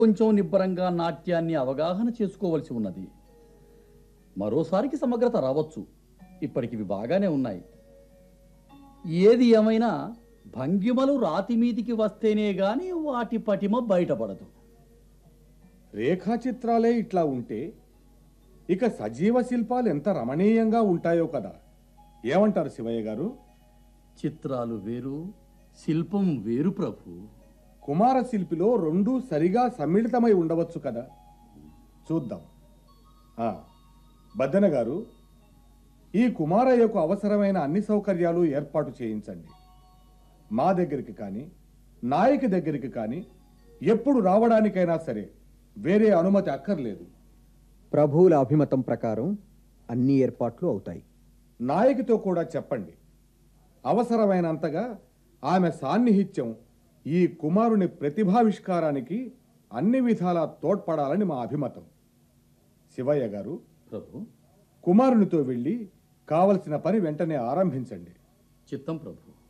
కొంచెం నిబ్బరంగా నాట్యాన్ని అవగాహన చేసుకోవలసి ఉన్నది మరోసారికి సమగ్రత రావచ్చు ఇప్పటికివి బాగానే ఉన్నాయి ఏది ఏమైనా భంగిమలు రాతి మీదికి వస్తేనే గాని వాటి పటిమ బయటపడదు రేఖాచిత్రాలే ఇట్లా ఉంటే ఇక సజీవ శిల్పాలు ఎంత రమణీయంగా ఉంటాయో కదా ఏమంటారు శివయ్య గారు చిత్రాలు వేరు శిల్పం వేరు ప్రభు కుమార శిల్పిలో రెండూ సరిగా సమ్మిళితమై ఉండవచ్చు కదా చూద్దాం ఆ, బద్దెన గారు ఈ కుమారయ్యకు అవసరమైన అన్ని సౌకర్యాలు ఏర్పాటు చేయించండి మా దగ్గరికి కానీ నాయకి దగ్గరికి కానీ ఎప్పుడు రావడానికైనా సరే వేరే అనుమతి అక్కర్లేదు ప్రభువుల అభిమతం ప్రకారం అన్ని ఏర్పాట్లు అవుతాయి నాయకితో కూడా చెప్పండి అవసరమైనంతగా ఆమె సాన్నిహిత్యం ఈ కుమారుని ప్రతిభావిష్కారానికి అన్ని విధాలా తోడ్పడాలని మా అభిమతం శివయ్య గారు ప్రభు కుమారునితో వెళ్ళి కావలసిన పని వెంటనే ఆరంభించండి చిత్తం ప్రభు